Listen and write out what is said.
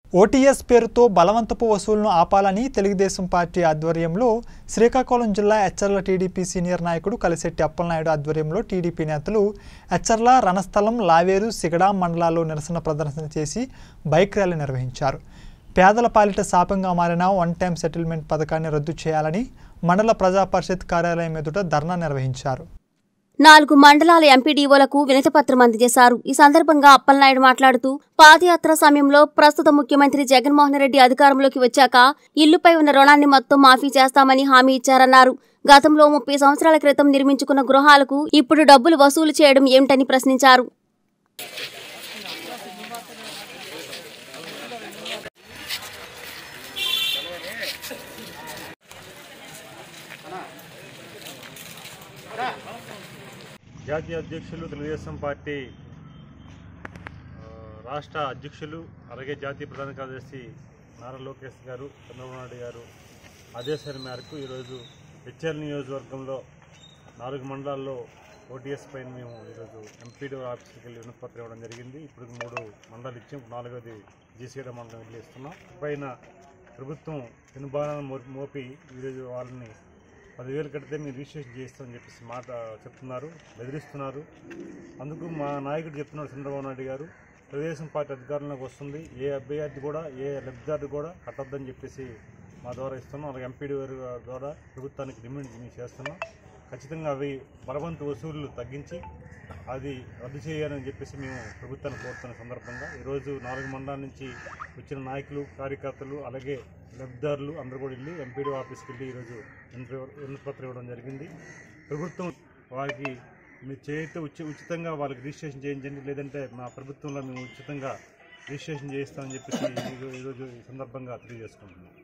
OTS పేరుతో బలవంతపు వసూలును ఆపాలని తెలుగుదేశం పార్టీ ఆధ్వర్యంలో శ్రీకాకుళం జిల్లా ఎచ్చర్ల టీడీపీ సీనియర్ నాయకుడు కలిశెట్టి అప్పలనాయుడు ఆధ్వర్యంలో టీడీపీ నేతలు ఎచ్చర్ల రణస్థలం లావేరు సిగడా మండలాల్లో నిరసన ప్రదర్శన చేసి బైక్ ర్యాలీ నిర్వహించారు పేదల పాలిట శాపంగా మారిన వన్ టైం సెటిల్మెంట్ పథకాన్ని రద్దు చేయాలని మండల ప్రజా పరిషత్ కార్యాలయం ఎదుట ధర్నా నిర్వహించారు నాలుగు మండలాల ఎంపీడీఓలకు వినతిపత్రం అందజేశారు ఈ సందర్భంగా అప్పలనాయుడు మాట్లాడుతూ పాదయాత్ర సమయంలో ప్రస్తుత ముఖ్యమంత్రి జగన్మోహన్ రెడ్డి అధికారంలోకి వచ్చాక ఇల్లుపై ఉన్న రుణాన్ని మొత్తం మాఫీ చేస్తామని హామీ ఇచ్చారన్నారు గతంలో ముప్పై సంవత్సరాల క్రితం నిర్మించుకున్న గృహాలకు ఇప్పుడు డబ్బులు వసూలు చేయడం ఏమిటని ప్రశ్నించారు జాతీయ అధ్యక్షులు తెలుగుదేశం పార్టీ ఆ, రాష్ట్ర అధ్యక్షులు అలాగే జాతీయ ప్రధాన కార్యదర్శి నారా లోకేష్ గారు చంద్రబాబు నాయుడు గారు ఆదేశాల మేరకు ఈరోజు హెచ్ఎల్ నియోజకవర్గంలో నాలుగు మండలాల్లో ఓటీఎస్ పైన మేము ఈరోజు ఎంపీడీ ఆఫీస్కి వెళ్ళి వినతిపత్రం ఇవ్వడం జరిగింది ఇప్పుడు మూడు మండలాలు ఇచ్చాం నాలుగోది జీసీడ మండలం వెళ్ళి ఇస్తున్నాం పైన ప్రభుత్వం పెనుభారాన్ని మో మోపి ఈరోజు వాళ్ళని పదివేలు కడితే మీరు రిజిస్ట్రేషన్ చేస్తామని చెప్పేసి మాట చెప్తున్నారు బెదిరిస్తున్నారు అందుకు మా నాయకుడు చెప్తున్నాడు చంద్రబాబు నాయుడు గారు తెలుగుదేశం పార్టీ అధికారంలోకి వస్తుంది ఏ అభ్యర్థి కూడా ఏ లబ్ధిదారు కూడా కట్టొద్దని చెప్పేసి మా ద్వారా ఇస్తున్నాం అలాగే ఎంపీడీ గారి ద్వారా ప్రభుత్వానికి డిమాండ్ మేము చేస్తున్నాం ఖచ్చితంగా అవి బలవంతు వసూళ్లు తగ్గించి అది రద్దు చేయాలని చెప్పేసి మేము ప్రభుత్వాన్ని కోరుతున్న సందర్భంగా ఈరోజు నాలుగు మండలాల నుంచి వచ్చిన నాయకులు కార్యకర్తలు అలాగే లబ్ధిదారులు అందరూ కూడా వెళ్ళి ఎంపీడీ ఆఫీస్కి వెళ్ళి ఈరోజు వినతిపత్రం ఇవ్వడం జరిగింది ప్రభుత్వం వారికి మీరు చేయితే ఉచి ఉచితంగా వాళ్ళకి రిజిస్ట్రేషన్ చేయించండి లేదంటే మా ప్రభుత్వంలో మేము ఉచితంగా రిజిస్ట్రేషన్ చేయిస్తామని చెప్పేసి ఈరో- ఈరోజు ఈ సందర్భంగా తెలియజేసుకుంటున్నాం